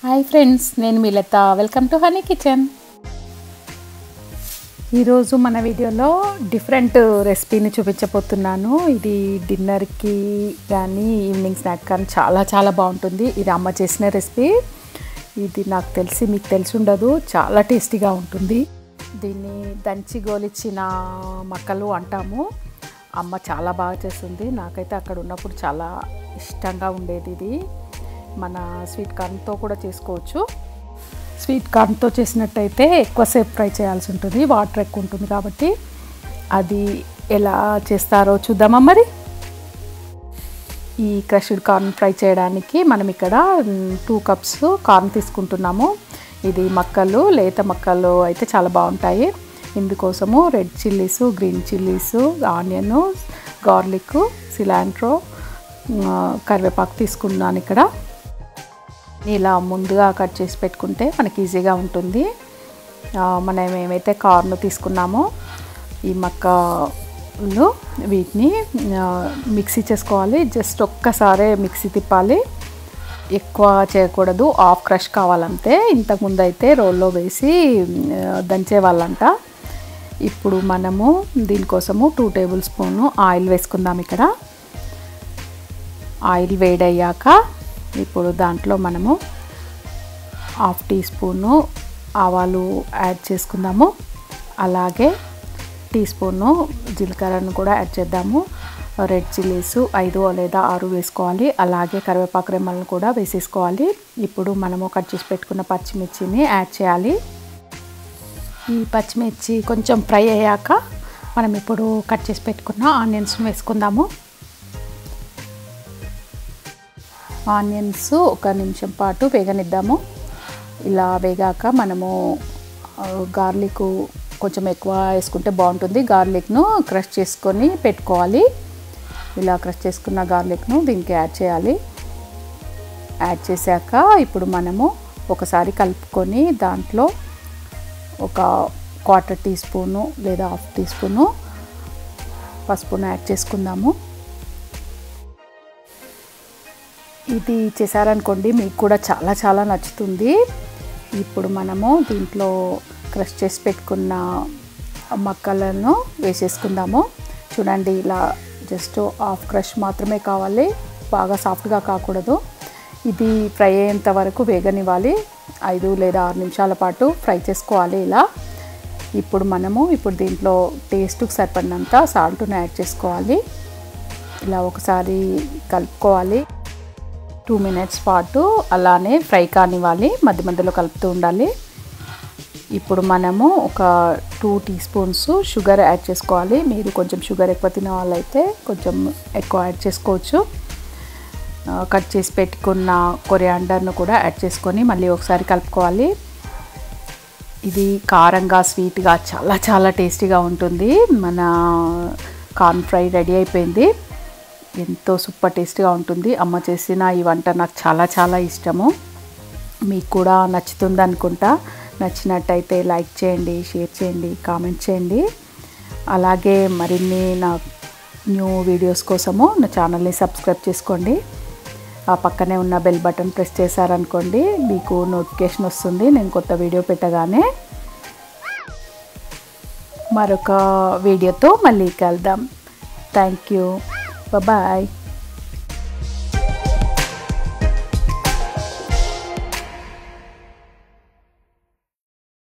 Hi friends నేను మీ Latha welcome to honey kitchen ఈరోజు మన వీడియోలో డిఫరెంట్ రెసిపీని చూపించబోతున్నాను ఇది డిన్నర్కి కానీ ఈవినింగ్ స్నాక్ కానీ చాలా చాలా బాగుంటుంది ఇది అమ్మ చేసిన రెసిపీ ఇది నాకు తెలిసి మీకు తెలిసి ఉండదు చాలా టేస్టీగా ఉంటుంది దీన్ని దంచి గోలిచ్చిన మక్కలు అంటాము అమ్మ చాలా బాగా చేస్తుంది నాకైతే అక్కడ ఉన్నప్పుడు చాలా ఇష్టంగా ఉండేది ఇది మన స్వీట్ కార్న్తో కూడా చేసుకోవచ్చు స్వీట్ కార్న్తో చేసినట్టయితే ఎక్కువసేపు ఫ్రై చేయాల్సి ఉంటుంది వాటర్ ఎక్కువ ఉంటుంది కాబట్టి అది ఎలా చేస్తారో చూద్దామా మరి ఈ క్రష్డ్ కార్న్ ఫ్రై చేయడానికి మనం ఇక్కడ టూ కప్స్ కార్న్ తీసుకుంటున్నాము ఇది మక్కలు లేత మక్కలు అయితే చాలా బాగుంటాయి ఇందుకోసము red chillies green chillies onion garlic cilantro కరివేపాకు తీసుకున్నాను ఇక్కడ ఇలా ముందుగా కట్ చేసి పెట్టుకుంటే మనకి ఈజీగా ఉంటుంది మనం ఏమైతే కార్న్ తీసుకున్నామో ఈ మక్కలు వీటిని మిక్సీ చేసుకోవాలి జస్ట్ ఒక్కసారే మిక్సీ తిప్పాలి ఎక్కువ చేయకూడదు ఆఫ్ క్రష్ కావాలంటే ఇంతకుముందు అయితే రోల్లో వేసి దంచేవాళ్ళంట ఇప్పుడు మనము దీనికోసము టూ టేబుల్ స్పూను ఆయిల్ వేసుకుందాం ఇక్కడ ఆయిల్ వేడయ్యాక ఇప్పుడు దాంట్లో మనము హాఫ్ టీ స్పూను ఆవాలు యాడ్ చేసుకుందాము అలాగే టీ స్పూను జీలకర్రను కూడా యాడ్ చేద్దాము రెడ్ చిల్లీస్ ఐదు లేదా ఆరు వేసుకోవాలి అలాగే కరివేపాకు రెమ్మలను కూడా వేసేసుకోవాలి ఇప్పుడు మనము కట్ చేసి పెట్టుకున్న పచ్చిమిర్చిని యాడ్ చేయాలి ఈ పచ్చిమిర్చి కొంచెం ఫ్రై అయ్యాక మనం ఇప్పుడు కట్ చేసి పెట్టుకున్న ఆనియన్స్ వేసుకుందాము ఆనియన్స్ ఒక నిమిషం పాటు వేగనిద్దాము ఇలా వేగాక మనము గార్లిక్ కొంచెం ఎక్కువ వేసుకుంటే బాగుంటుంది గార్లిక్ను క్రష్ చేసుకొని పెట్టుకోవాలి ఇలా క్రష్ చేసుకున్న గార్లిక్ను దీనికి యాడ్ చేయాలి యాడ్ చేశాక ఇప్పుడు మనము ఒకసారి కలుపుకొని దాంట్లో ఒక క్వార్టర్ టీ స్పూను లేదా హాఫ్ టీ స్పూను పసుపును యాడ్ చేసుకుందాము ఇది చేశారనుకోండి మీకు కూడా చాలా చాలా నచ్చుతుంది ఇప్పుడు మనము దీంట్లో క్రష్ చేసి పెట్టుకున్న మక్కలను వేసేసుకుందాము చూడండి ఇలా జస్ట్ హాఫ్ క్రష్ మాత్రమే కావాలి బాగా సాఫ్ట్గా కాకూడదు ఇది ఫ్రై అయ్యేంత వరకు వేగనివ్వాలి ఐదు లేదా ఆరు నిమిషాల పాటు ఫ్రై చేసుకోవాలి ఇలా ఇప్పుడు మనము ఇప్పుడు దీంట్లో టేస్ట్కి సరిపడినంత సాల్ట్ను యాడ్ చేసుకోవాలి ఇలా ఒకసారి కలుపుకోవాలి టూ మినిట్స్ పాటు అలానే ఫ్రై కానివ్వాలి మధ్య మధ్యలో కలుపుతూ ఉండాలి ఇప్పుడు మనము ఒక two teaspoons sugar add చేసుకోవాలి మీరు కొంచెం షుగర్ ఎక్కువ తినే వాళ్ళైతే కొంచెం ఎక్కువ యాడ్ చేసుకోవచ్చు కట్ చేసి పెట్టుకున్న కొరియాండర్ను కూడా యాడ్ చేసుకొని మళ్ళీ ఒకసారి కలుపుకోవాలి ఇది కారంగా స్వీట్గా చాలా చాలా టేస్టీగా ఉంటుంది మన కార్న్ ఫ్రై రెడీ అయిపోయింది ఎంతో సూపర్ టేస్ట్గా ఉంటుంది అమ్మ చేసిన ఈ వంట నాకు చాలా చాలా ఇష్టము మీకు కూడా నచ్చుతుంది అనుకుంటా నచ్చినట్టయితే లైక్ చేయండి షేర్ చేయండి కామెంట్ చేయండి అలాగే మరిన్ని నా న్యూ వీడియోస్ కోసము నా ఛానల్ని సబ్స్క్రైబ్ చేసుకోండి ఆ పక్కనే ఉన్న బెల్ బటన్ ప్రెస్ చేశారనుకోండి మీకు నోటిఫికేషన్ వస్తుంది నేను కొత్త వీడియో పెట్టగానే మరొక వీడియోతో మళ్ళీ కలుద్దాం థ్యాంక్ యూ Bye-bye.